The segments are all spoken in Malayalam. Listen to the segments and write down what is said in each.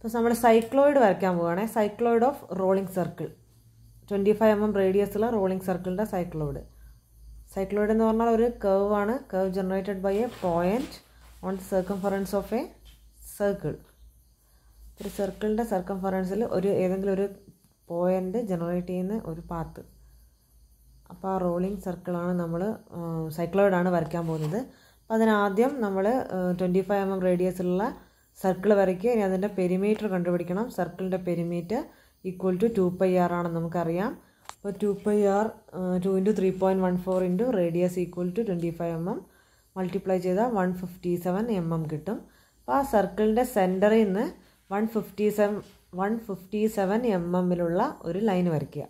ഇപ്പോൾ നമ്മൾ സൈക്ലോയിഡ് വരയ്ക്കാൻ പോവുകയാണെങ്കിൽ cycloid of rolling circle twenty five M M റേഡിയസുള്ള റോളിംഗ് സർക്കിളിൻ്റെ സൈക്ലോയിഡ് സൈക്ലോയിഡ് എന്ന് പറഞ്ഞാൽ ഒരു കർവ് ആണ് curve generated by a point on circumference of a circle ഒരു സർക്കിളിൻ്റെ സർക്കംഫറൻസിൽ ഒരു ഏതെങ്കിലും ഒരു പോയിൻ്റ് ജനറേറ്റ് ചെയ്യുന്ന ഒരു പാത്ത് അപ്പോൾ ആ റോളിംഗ് സർക്കിളാണ് നമ്മൾ സൈക്ലോയിഡാണ് വരയ്ക്കാൻ പോകുന്നത് അപ്പോൾ അതിനാദ്യം നമ്മൾ ട്വൻറ്റി ഫൈവ് എം എം റേഡിയസിലുള്ള സർക്കിൾ വരയ്ക്കുക ഇനി അതിൻ്റെ പെരിമീറ്റർ കണ്ടുപിടിക്കണം സർക്കിളിൻ്റെ perimeter equal to two pi R ആണെന്ന് നമുക്കറിയാം അപ്പോൾ two pi R two into three point one four into radius equal to twenty five M M multiply ചെയ്താൽ one fifty seven M M കിട്ടും അപ്പോൾ ആ സർക്കിളിൻ്റെ സെൻറ്ററിൽ നിന്ന് one fifty seven one fifty seven M എമ്മിലുള്ള ഒരു ലൈൻ വരയ്ക്കുക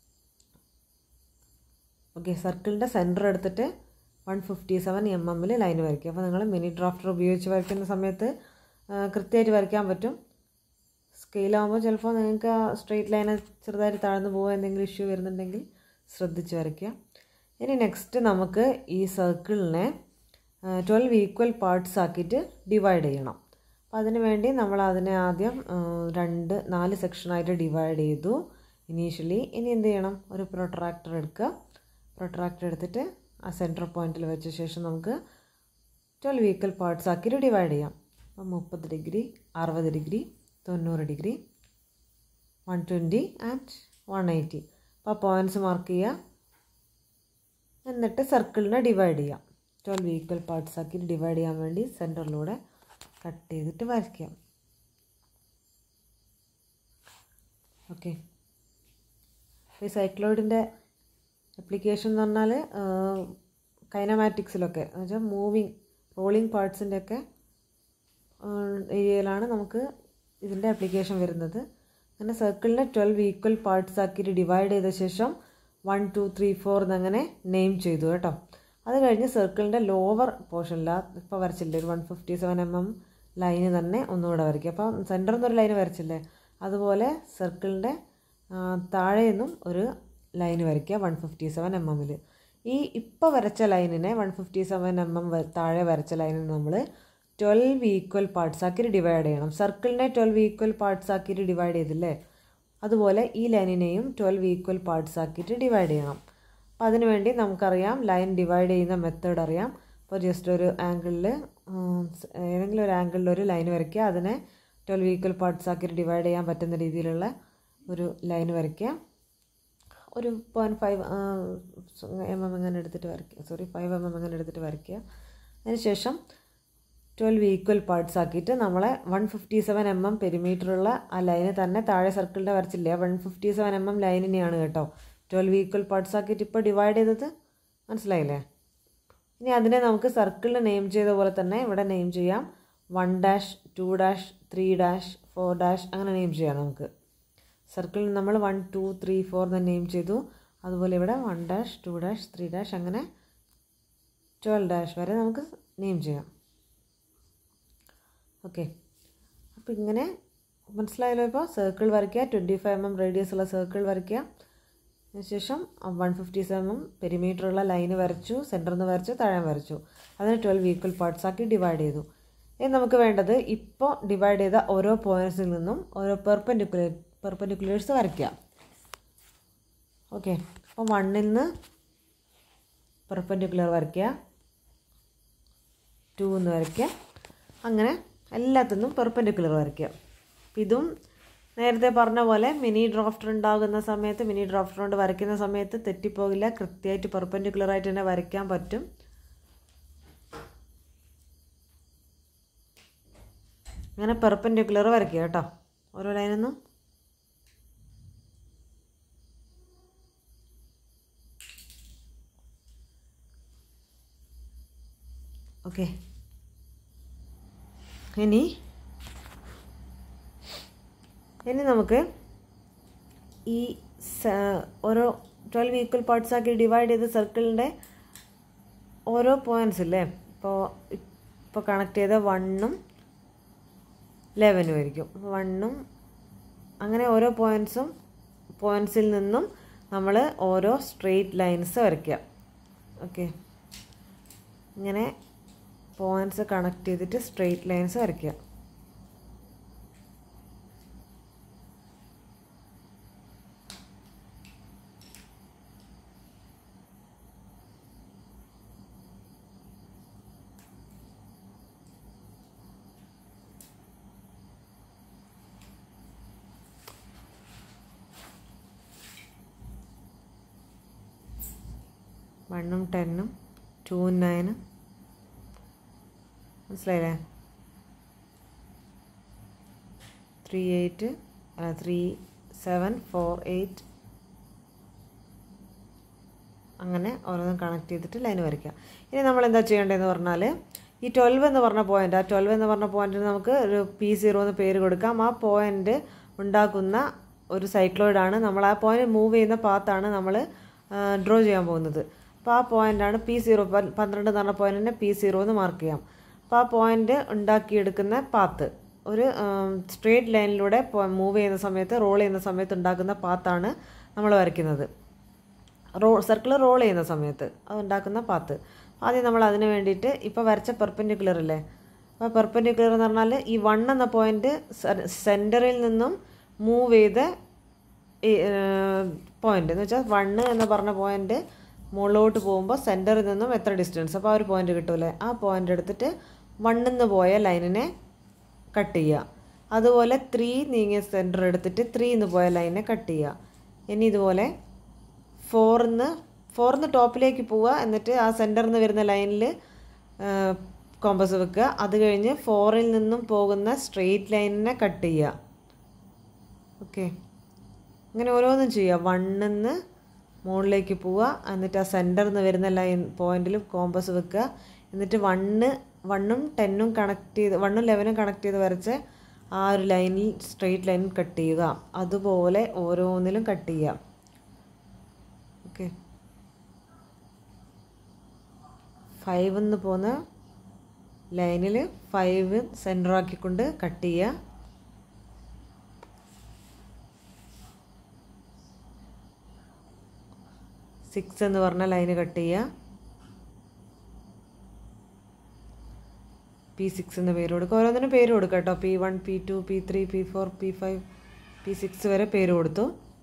ഓക്കെ സർക്കിളിൻ്റെ സെൻറ്റർ എടുത്തിട്ട് വൺ ഫിഫ്റ്റി സെവൻ എം എമ്മിൽ ലൈൻ വരയ്ക്കുക അപ്പോൾ നിങ്ങൾ മിനി ഡ്രാഫ്റ്റർ ഉപയോഗിച്ച് വരയ്ക്കുന്ന സമയത്ത് കൃത്യമായിട്ട് വരയ്ക്കാൻ പറ്റും സ്കെയിലാകുമ്പോൾ ചിലപ്പോൾ നിങ്ങൾക്ക് ആ സ്ട്രെയിറ്റ് ലൈന് ചെറുതായിട്ട് താഴ്ന്നു പോകുക എന്തെങ്കിലും ഇഷ്യൂ വരുന്നുണ്ടെങ്കിൽ ശ്രദ്ധിച്ച് വരയ്ക്കുക ഇനി നെക്സ്റ്റ് നമുക്ക് ഈ സർക്കിളിനെ ട്വൽവ് ഈക്വൽ പാർട്സ് ആക്കിയിട്ട് ഡിവൈഡ് ചെയ്യണം അപ്പോൾ അതിന് വേണ്ടി നമ്മൾ അതിനെ ആദ്യം രണ്ട് നാല് സെക്ഷനായിട്ട് ഡിവൈഡ് ചെയ്തു ഇനീഷ്യലി ഇനി എന്ത് ചെയ്യണം ഒരു പ്രൊട്രാക്ടർ എടുക്കുക പ്രൊട്രാക്ടർ എടുത്തിട്ട് ആ സെൻറ്റർ പോയിന്റിൽ വെച്ച ശേഷം നമുക്ക് ട്വൽവ് ഈക്വൽ പാർട്സ് ആക്കിയിട്ട് ഡിവൈഡ് ചെയ്യാം അപ്പോൾ മുപ്പത് ഡിഗ്രി അറുപത് ഡിഗ്രി തൊണ്ണൂറ് degree one twenty and one eighty അപ്പോൾ പോയിൻറ്റ്സ് മാർക്ക് ചെയ്യുക എന്നിട്ട് സർക്കിളിനെ ഡിവൈഡ് ചെയ്യാം ട്വൽവ് ഈക്വൽ പാർട്സ് ആക്കി ഡിവൈഡ് ചെയ്യാൻ വേണ്ടി സെൻറ്ററിലൂടെ കട്ട് ചെയ്തിട്ട് വരയ്ക്കാം ഓക്കെ ഈ സൈക്ലോയിഡിൻ്റെ അപ്ലിക്കേഷൻ എന്ന് പറഞ്ഞാൽ കൈനമാറ്റിക്സിലൊക്കെ എന്ന് വെച്ചാൽ മൂവിങ് റോളിംഗ് പാർട്സിൻ്റെ ഒക്കെ ഏരിയയിലാണ് നമുക്ക് ഇതിൻ്റെ ആപ്ലിക്കേഷൻ വരുന്നത് അങ്ങനെ സർക്കിളിനെ ട്വൽവ് ഈക്വൽ പാർട്സ് ആക്കിയിട്ട് ഡിവൈഡ് ചെയ്ത ശേഷം വൺ ടു ത്രീ ഫോർ എന്നങ്ങനെ നെയിം ചെയ്തു കേട്ടോ അത് കഴിഞ്ഞ് സർക്കിളിൻ്റെ ലോവർ പോർഷനില്ല ഇപ്പോൾ വരച്ചില്ലേ ഒരു one fifty seven M M line തന്നെ ഒന്നുകൂടെ വരയ്ക്കുക അപ്പോൾ സെൻറ്ററിൽ നിന്നൊരു ലൈന് വരച്ചില്ലേ അതുപോലെ സർക്കിളിൻ്റെ താഴെ നിന്നും ഒരു ലൈന് വരയ്ക്കുക വൺ ഫിഫ്റ്റി സെവൻ എം എമ്മിൽ ഈ ഇപ്പോൾ വരച്ച ലൈനിനെ one fifty seven M M താഴെ വരച്ച ലൈനിനെ നമ്മൾ ട്വൽവ് ഈക്വൽ പാർട്സ് ആക്കിയിട്ട് ഡിവൈഡ് ചെയ്യണം സർക്കിളിനെ ട്വൽവ് ഈക്വൽ പാർട്സ് ആക്കിയിട്ട് ഡിവൈഡ് ചെയ്തില്ലേ അതുപോലെ ഈ ലൈനിനെയും ട്വൽവ് ഈക്വൽ പാർട്സ് ആക്കിയിട്ട് ഡിവൈഡ് ചെയ്യണം അപ്പോൾ അതിന് വേണ്ടി നമുക്കറിയാം ലൈൻ ഡിവൈഡ് ചെയ്യുന്ന മെത്തേഡ് അറിയാം അപ്പോൾ ജസ്റ്റ് ഒരു ആംഗിളിൽ ഏതെങ്കിലും ഒരു ആംഗിളിൽ ഒരു ലൈൻ വരയ്ക്കുക അതിനെ ട്വൽവ് ഈക്വൽ പാർട്സ് ആക്കിയിട്ട് ഡിവൈഡ് ചെയ്യാൻ പറ്റുന്ന രീതിയിലുള്ള ഒരു ലൈൻ വരയ്ക്കുക ഒരു പോയിൻറ്റ് ഫൈവ് എം എം അങ്ങനെ എടുത്തിട്ട് വരയ്ക്കുക സോറി ഫൈവ് എം എം അങ്ങനെ എടുത്തിട്ട് വരയ്ക്കുക അതിനുശേഷം ട്വൽവ് ഈക്വൽ പാർട്സ് ആക്കിയിട്ട് നമ്മളെ one fifty seven M M പെരിമീറ്ററുള്ള ആ ലൈന് തന്നെ താഴെ സർക്കിളിൻ്റെ വരച്ചില്ലേ one fifty seven M M ലൈനിനെയാണ് കേട്ടോ ട്വൽവ് ഈക്വൽ പാർട്സ് ആക്കിയിട്ട് ഇപ്പോൾ ഡിവൈഡ് ചെയ്തത് മനസ്സിലായില്ലേ ഇനി അതിനെ നമുക്ക് സർക്കിളിൽ നെയിം ചെയ്ത പോലെ തന്നെ ഇവിടെ നെയിം ചെയ്യാം one dash two dash three dash four dash അങ്ങനെ നെയിം ചെയ്യാം നമുക്ക് സർക്കിളിൽ നമ്മൾ വൺ ടു ത്രീ ഫോർ എന്ന് നെയിം ചെയ്തു അതുപോലെ ഇവിടെ one dash two dash three dash അങ്ങനെ ട്വൽവ് ഡാഷ് വരെ നമുക്ക് നെയിം ചെയ്യാം ഓക്കെ അപ്പോൾ ഇങ്ങനെ മനസ്സിലായല്ലോ ഇപ്പോൾ സർക്കിൾ വരയ്ക്കുക twenty five M M radius ഉള്ള സർക്കിൾ വരയ്ക്കുക അതിനുശേഷം വൺ ഫിഫ്റ്റി സെവൻ എം പെരിമീറ്ററുള്ള ലൈന് വരച്ചു സെൻറ്ററിൽ നിന്ന് വരച്ചു താഴെ വരച്ചു അതിന് ട്വൽവ് ഈക്വൽ പാർട്സ് ആക്കി ഡിവൈഡ് ചെയ്തു ഇനി നമുക്ക് വേണ്ടത് ഇപ്പോൾ ഡിവൈഡ് ചെയ്ത ഓരോ പോയിൻറ്റ്സിൽ നിന്നും ഓരോ പെർപ്പൻഡിക്കുലർ പെർപ്പൻഡിക്കുലേഴ്സ് വരയ്ക്കുക ഓക്കെ അപ്പോൾ വണ്ണിൽ നിന്ന് പെർപ്പൻഡിക്കുലർ വരയ്ക്കുക ടു എന്ന് വരയ്ക്കുക അങ്ങനെ എല്ലാത്തിനും പെർപ്പൻഡിക്കുലർ വരയ്ക്കുക അപ്പം ഇതും നേരത്തെ പറഞ്ഞ പോലെ മിനി ഡ്രാഫ്റ്റർ ഉണ്ടാകുന്ന സമയത്ത് മിനി ഡ്രാഫ്റ്റർ കൊണ്ട് വരയ്ക്കുന്ന സമയത്ത് തെറ്റിപ്പോകില്ല കൃത്യമായിട്ട് പെർപ്പൻഡിക്കുലർ ആയിട്ട് തന്നെ വരയ്ക്കാൻ പറ്റും അങ്ങനെ പെർപ്പൻഡിക്കുലർ വരയ്ക്കുക കേട്ടോ ഓരോ ലൈനൊന്നും ഓക്കെ ഇനി ഇനി നമുക്ക് ഈ ഓരോ ട്വൽവ് ഈക്വൽ പാർട്സ് ആക്കി ഡിവൈഡ് ചെയ്ത സർക്കിളിൻ്റെ ഓരോ പോയിൻറ്റ്സ് ഇല്ലേ ഇപ്പോൾ ഇപ്പോൾ കണക്ട് ചെയ്ത വണ്ണും ലെവനും ആയിരിക്കും വണ്ണും അങ്ങനെ ഓരോ പോയിൻറ്റ്സും പോയിൻറ്റ്സിൽ നിന്നും നമ്മൾ ഓരോ സ്ട്രെയിറ്റ് ലൈൻസ് വരയ്ക്കുക ഓക്കെ ഇങ്ങനെ പോയിൻറ്റ്സ് കണക്ട് ചെയ്തിട്ട് സ്ട്രെയിറ്റ് ലൈൻസ് വരയ്ക്കുക വണ്ണും ടെന്നും ടൂവും നയനും മനസ്സിലായില്ലേ ത്രീ എയ്റ്റ് അല്ല ത്രീ സെവൻ ഫോർ എയ്റ്റ് അങ്ങനെ ഓരോന്നും കണക്ട് ചെയ്തിട്ട് ലൈൻ വരയ്ക്കുക ഇനി നമ്മൾ എന്താ ചെയ്യേണ്ടതെന്ന് പറഞ്ഞാൽ ഈ ട്വൽവ് എന്ന് പറഞ്ഞ പോയിൻ്റ് ആ ട്വൽവ് എന്ന് പറഞ്ഞ പോയിന്റിന് നമുക്ക് ഒരു പി സീറോ എന്ന് പേര് കൊടുക്കാം ആ പോയിന്റ് ഉണ്ടാക്കുന്ന ഒരു സൈക്ലോയിഡാണ് നമ്മൾ ആ പോയിന്റ് മൂവ് ചെയ്യുന്ന പാത്താണ് നമ്മൾ ഡ്രോ ചെയ്യാൻ പോകുന്നത് അപ്പോൾ ആ പോയിൻ്റാണ് പി സീറോ പന്ത്രണ്ട് എന്ന് പറഞ്ഞ പോയിന്റിനെ പി സീറോ എന്ന് മാർക്ക് ചെയ്യാം അപ്പോൾ ആ പോയിന്റ് ഉണ്ടാക്കിയെടുക്കുന്ന പാത്ത് ഒരു സ്ട്രേറ്റ് ലൈനിലൂടെ മൂവ് ചെയ്യുന്ന സമയത്ത് റോൾ ചെയ്യുന്ന സമയത്ത് ഉണ്ടാക്കുന്ന പാത്താണ് നമ്മൾ വരയ്ക്കുന്നത് റോ സർക്കിൾ റോൾ ചെയ്യുന്ന സമയത്ത് അത് ഉണ്ടാക്കുന്ന പാത്ത് ആദ്യം നമ്മൾ അതിന് വേണ്ടിയിട്ട് ഇപ്പോൾ വരച്ച പെർപ്പൻഡിക്കുലർ അല്ലേ അപ്പോൾ പെർപ്പൻഡിക്കുലർ എന്ന് പറഞ്ഞാൽ ഈ വൺ എന്ന പോയിന്റ് സെൻറ്ററിൽ നിന്നും മൂവ് ചെയ്ത പോയിന്റ് എന്ന് വെച്ചാൽ വണ്ണ് എന്ന് പറഞ്ഞ പോയിന്റ് മുകളിലോട്ട് പോകുമ്പോൾ സെൻറ്ററിൽ നിന്നും എത്ര ഡിസ്റ്റൻസ് അപ്പോൾ ആ ഒരു പോയിന്റ് കിട്ടൂലേ ആ പോയിന്റ് എടുത്തിട്ട് വണ്ണിൽ നിന്ന് പോയ ലൈനിനെ കട്ട് ചെയ്യുക അതുപോലെ ത്രീ നീങ്ങിയ സെൻറ്റർ എടുത്തിട്ട് ത്രീ എന്ന് പോയ ലൈനെ കട്ട് ചെയ്യുക ഇനി ഇതുപോലെ ഫോറിന്ന് ഫോറിന്ന് ടോപ്പിലേക്ക് പോവുക എന്നിട്ട് ആ സെൻറ്ററിൽ നിന്ന് വരുന്ന ലൈനിൽ കോമ്പസ് വെക്കുക അത് കഴിഞ്ഞ് ഫോറിൽ നിന്നും പോകുന്ന സ്ട്രെയിറ്റ് ലൈനിനെ കട്ട് ചെയ്യുക ഓക്കെ അങ്ങനെ ഓരോന്നും ചെയ്യുക വണ്ണിന്ന് മുകളിലേക്ക് പോവുക എന്നിട്ട് ആ സെൻറ്ററിൽ നിന്ന് വരുന്ന ലൈൻ പോയിന്റിൽ കോമ്പസ് വെക്കുക എന്നിട്ട് വണ്ണ് വണ്ണും ടെന്നും കണക്ട് ചെയ്ത് വണ്ണും ലെവനും കണക്ട് ചെയ്ത് വരച്ച് ആ ഒരു ലൈനിൽ സ്ട്രെയിറ്റ് ലൈൻ കട്ട് ചെയ്യുക അതുപോലെ ഓരോന്നിലും കട്ട് ചെയ്യുക ഓക്കെ ഫൈവ് എന്ന് പോകുന്ന ലൈനിൽ ഫൈവ് സെൻറ്റർ ആക്കിക്കൊണ്ട് കട്ട് ചെയ്യുക സിക്സ് എന്ന് പറഞ്ഞ ലൈന് കട്ട് ചെയ്യുക പി സിക്സ് എന്ന് പേര് കൊടുക്കുക ഓരോന്നിനും പേര് കൊടുക്കുക കേട്ടോ P one P two P three P four P five P six വരെ പേര് കൊടുത്തു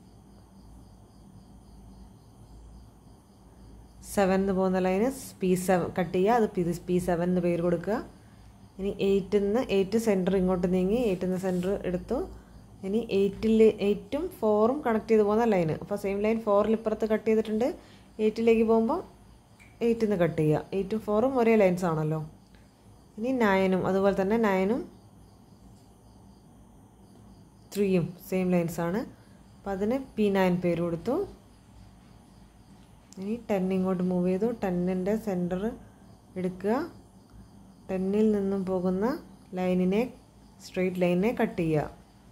സെവൻ എന്ന് പോകുന്ന ലൈന് പി സെവൻ കട്ട് ചെയ്യുക അത് പി പി സെവൻ എന്ന് പേര് കൊടുക്കുക ഇനി എയ്റ്റിൽ നിന്ന് എയ്റ്റ് സെൻറ്റർ ഇങ്ങോട്ട് നീങ്ങി എയ്റ്റിൽ നിന്ന് സെൻറ്റർ എടുത്തു ഇനി എയ്റ്റിൽ എയ്റ്റും ഫോറും കണക്ട് ചെയ്ത് പോകുന്ന ലൈന് അപ്പോൾ സെയിം ലൈൻ ഫോറിൽ ഇപ്പുറത്ത് കട്ട് ചെയ്തിട്ടുണ്ട് എയ്റ്റിലേക്ക് പോകുമ്പോൾ എയ്റ്റിൽ നിന്ന് കട്ട് ചെയ്യുക എയ്റ്റും ഫോറും ഒരേ ലൈൻസ് ആണല്ലോ ഇനി നയനും അതുപോലെ തന്നെ നയനും ത്രീയും സെയിം ലൈൻസ് ആണ് അപ്പം അതിന് പി നയൻ പേര് കൊടുത്തു ഇനി ടെൻ ഇങ്ങോട്ട് മൂവ് ചെയ്തു ടെന്നിൻ്റെ സെൻറ്റർ എടുക്കുക ടെന്നിൽ നിന്നും പോകുന്ന ലൈനിനെ സ്ട്രെയിറ്റ് ലൈനിനെ കട്ട് ചെയ്യുക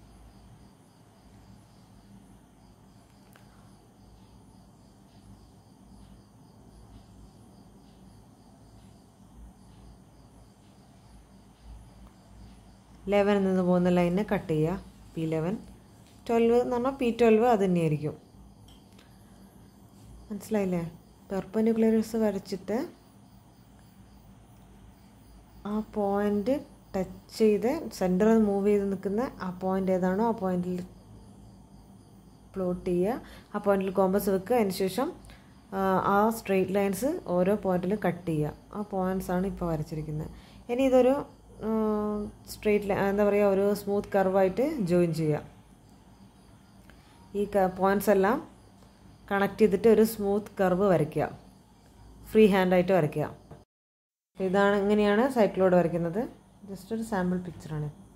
ലെവനിൽ നിന്ന് പോകുന്ന ലൈനിനെ കട്ട് ചെയ്യുക പി ലെവൻ ട്വൽവ് എന്ന് പറഞ്ഞാൽ പി ട്വൽവ് അത് തന്നെയായിരിക്കും മനസ്സിലായില്ലേ പെർപ്പൻഡിക്കുലേഴ്സ് വരച്ചിട്ട് ആ പോയിന്റ് ടച്ച് ചെയ്ത് സെൻറ്ററിൽ നിന്ന് മൂവ് ചെയ്ത് നിൽക്കുന്ന ആ പോയിന്റ് ഏതാണോ ആ പോയിന്റിൽ പ്ലോട്ട് ചെയ്യുക ആ പോയിന്റിൽ കോമ്പസ് വെക്കുക അതിന് ശേഷം ആ സ്ട്രെയിറ്റ് ലൈൻസ് ഓരോ പോയിന്റിലും കട്ട് ചെയ്യുക ആ പോയിന്റ്സ് ആണ് ഇപ്പോൾ വരച്ചിരിക്കുന്നത് ഇനി ഇതൊരു സ്ട്രെയിറ്റ് ലൈൻ എന്താ പറയുക ഒരു സ്മൂത്ത് കർവായിട്ട് ജോയിൻ ചെയ്യുക ഈ പോയിന്റ്സ് എല്ലാം കണക്ട് ചെയ്തിട്ട് ഒരു സ്മൂത്ത് കർവ് വരയ്ക്കുക ഫ്രീ ഹാൻഡായിട്ട് വരയ്ക്കുക ഇതാണ് ഇങ്ങനെയാണ് സൈക്കിളോട് വരയ്ക്കുന്നത് ജസ്റ്റ് ഒരു സാമ്പിൾ പിക്ചറാണ്